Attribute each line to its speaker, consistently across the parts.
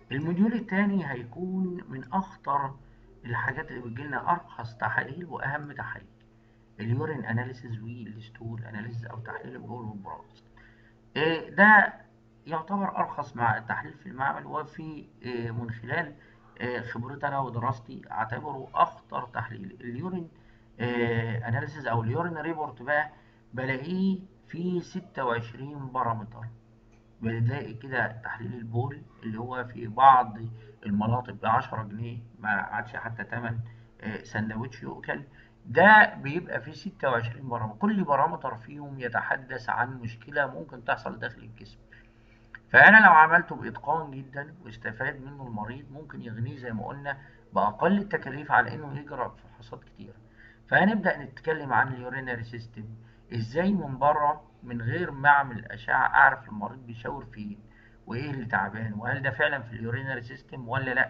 Speaker 1: الموديول الثاني هيكون من اخطر الحاجات اللي بتجيلنا ارخص تحاليل واهم تحاليل اليورين اناليسيز والستول اناليسيز او تحليل البول والبراز إيه ده يعتبر ارخص مع التحليل في المعمل وفي إيه من خلال إيه خبرتي انا ودراستي اعتبره اخطر تحليل اليورين اناليسيز او اليورين ريبورت بقى بلاقيه فيه 26 بارامتر بنلاقي كده تحليل البول اللي هو في بعض المناطق ب 10 جنيه ما عادش حتى تمن سندوتش يؤكل ده بيبقى فيه 26 بارامتر كل بارامتر فيهم يتحدث عن مشكلة ممكن تحصل داخل الجسم فأنا لو عملته بإتقان جدا واستفاد منه المريض ممكن يغنيه زي ما قلنا بأقل التكاليف على إنه يجرى فحوصات كتير فهنبدأ نتكلم عن اليورينري سيستم إزاي من بره من غير ما أعمل أشعة أعرف المريض بيشاور فين وإيه اللي تعبان وهل ده فعلا في اليورينري سيستم ولا لأ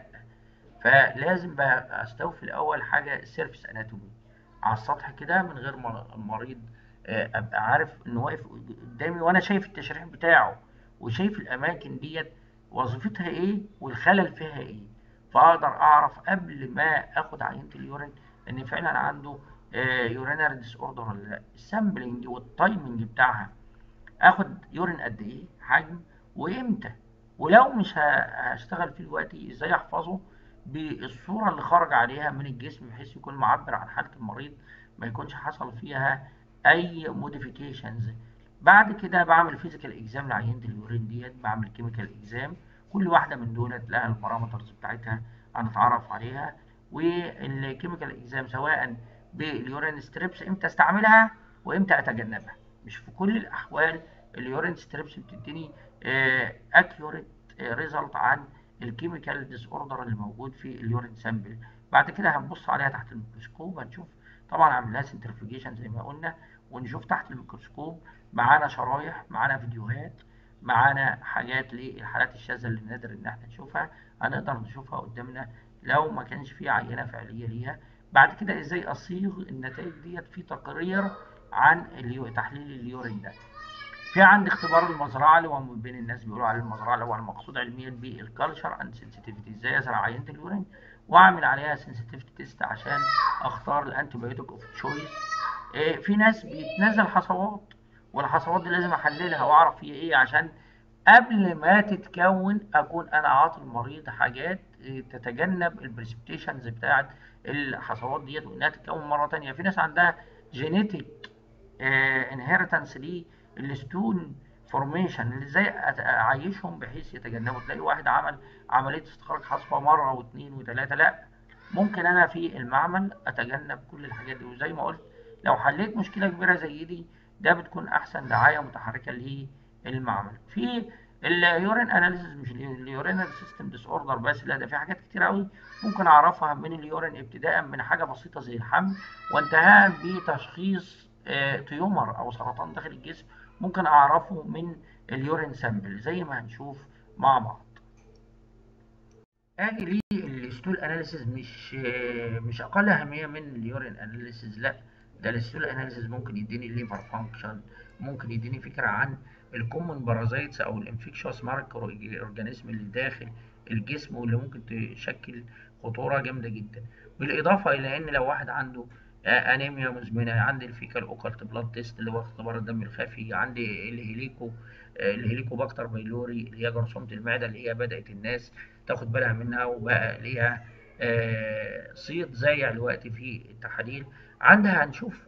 Speaker 1: فلازم بقى أستوفي الأول حاجة السيرفيس أناتومي على السطح كده من غير ما المريض ابقى عارف انه واقف قدامي وانا شايف التشريح بتاعه وشايف الاماكن ديت وظيفتها ايه والخلل فيها ايه فاقدر اعرف قبل ما اخد عينه اليورين ان فعلا عنده يورينري ديس اوردر ولا لا السامبلنج والتايمنج بتاعها اخد يورين قد ايه حجم وامتى ولو مش هشتغل فيه دلوقتي ازاي احفظه بالصورة اللي خرج عليها من الجسم بحيث يكون معبر عن حالة المريض ما يكونش حصل فيها أي موديفيكيشنز بعد كده بعمل فيزيكال اكزام لعينة اليورين ديت بعمل كيميكال اكزام كل واحدة من دولت لها البارامترز بتاعتها هنتعرف عليها والكيميكال اكزام سواء باليورين ستريبس امتى استعملها وامتى اتجنبها مش في كل الاحوال اليورين ستريبس بتديني اكيوريت ريزلت عن الكيميكال ديس اوردر اللي موجود في اليورين سامبل بعد كده هنبص عليها تحت الميكروسكوب هنشوف طبعا عامل لها سنترفيجيشن زي ما قلنا ونشوف تحت الميكروسكوب معانا شرايح معانا فيديوهات معانا حاجات للحالات الشاذة اللي نادر ان احنا نشوفها هنقدر نشوفها قدامنا لو ما كانش في عينة فعلية ليها بعد كده ازاي اصيغ النتائج ديت في تقرير عن اليو... تحليل اليورين ده في عندي اختبار المزرعه اللي هو بين الناس بيقولوا عليه المزرعه اللي هو المقصود علميا بالكالتشر اند سنسيتيفيتي ازاي ازرع عينه اليورين واعمل عليها سنسيتيفيتي تيست عشان اختار الانتي بايوتيك اوف تشويس إيه في ناس بيتنزل حصوات والحصوات دي لازم احللها واعرف هي ايه عشان قبل ما تتكون اكون انا عاطي المريض حاجات تتجنب البريسبتيشنز بتاعت الحصوات ديت وانها تتكون مره تانية في ناس عندها جينيتك انهيرتنس ليه الستون فورميشن اللي ازاي اعيشهم بحيث يتجنبوا تلاقي واحد عمل عمليه استخراج حصبه مره واثنين وثلاثه لا ممكن انا في المعمل اتجنب كل الحاجات دي وزي ما قلت لو حليت مشكله كبيره زي دي ده بتكون احسن دعايه متحركه للمعمل في اليورين اناليسيس مش اليورينال سيستم ديس اوردر بس لا ده في حاجات كتير قوي ممكن اعرفها من اليورين ابتداء من حاجه بسيطه زي الحمل وانتهاء بتشخيص تيومر او سرطان داخل الجسم ممكن اعرفه من اليورين سامبل زي ما هنشوف مع بعض اجي ليه الستول اناليسيز مش مش اقل اهميه من اليورين اناليسيز لا ده الستول اناليسيز ممكن يديني الليفر فانكشن ممكن يديني فكره عن الكومن بارازايتس او الانفكشوس ماركر اورجانيزم اللي داخل الجسم واللي ممكن تشكل خطوره جامده جدا بالاضافه الى ان لو واحد عنده انيميا مزمنه عندي الفيكال اوكالت بلاد تيست اللي هو اختبار الدم الخفي عندي الهيليكو الهيليكوباكتر بايلوري اللي هي جرثومه المعده اللي هي بدات الناس تاخد بالها منها وبقى ليها صيت زايع دلوقتي في التحاليل عندها هنشوف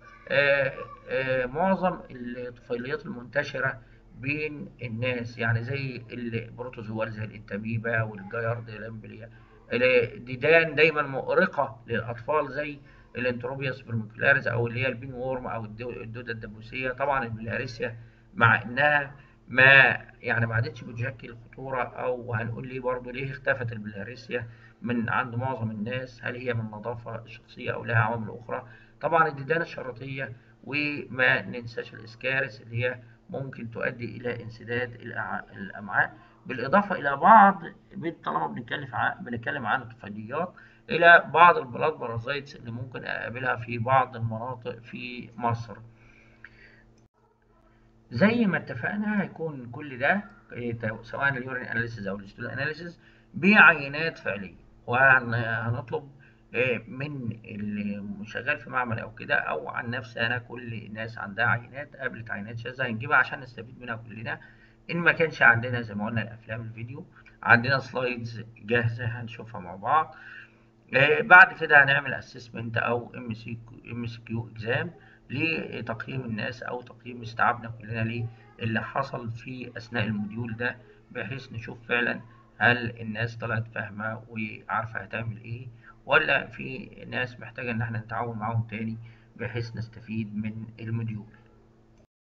Speaker 1: معظم الطفيليات المنتشره بين الناس يعني زي البروتوزوال زي التاميبا والجايرد لامبليا الديدان دايما مؤرقه للاطفال زي الانتروبيا سبرموكلاريز او اللي هي البين وورم او الدوده الدبوسيه طبعا البلهارسيا مع انها ما يعني ما عادتش بتشكل خطوره او هنقول ليه برضه ليه اختفت البلهارسيا من عند معظم الناس هل هي من النظافه الشخصيه او لها عوامل اخرى طبعا الديدان الشرطيه وما ننساش الاسكارس اللي هي ممكن تؤدي الى انسداد الامعاء بالاضافه الى بعض طالما بنتكلم بنتكلم عن الطفيليات الى بعض البلاد بارازايتس اللي ممكن اقابلها في بعض المناطق في مصر زي ما اتفقنا هيكون كل ده سواء اليورين اناليسيز او الستول اناليسيز بعينات فعليه وهنطلب من اللي شغال في معمل او كده او عن نفسي انا كل ناس عندها عينات قابلت عينات شاذة هنجيبها عشان نستفيد منها كلنا ان ما كانش عندنا زي ما قلنا الافلام الفيديو عندنا سلايدز جاهزة هنشوفها مع بعض بعد كده هنعمل اسسمنت او ام سي ام سي كيو اكزام لتقييم الناس او تقييم استيعابنا كلنا ليه اللي حصل في اثناء الموديول ده بحيث نشوف فعلا هل الناس طلعت فاهمة وعارفة هتعمل ايه ولا في ناس محتاجة ان احنا نتعاون معاهم تاني بحيث نستفيد من الموديول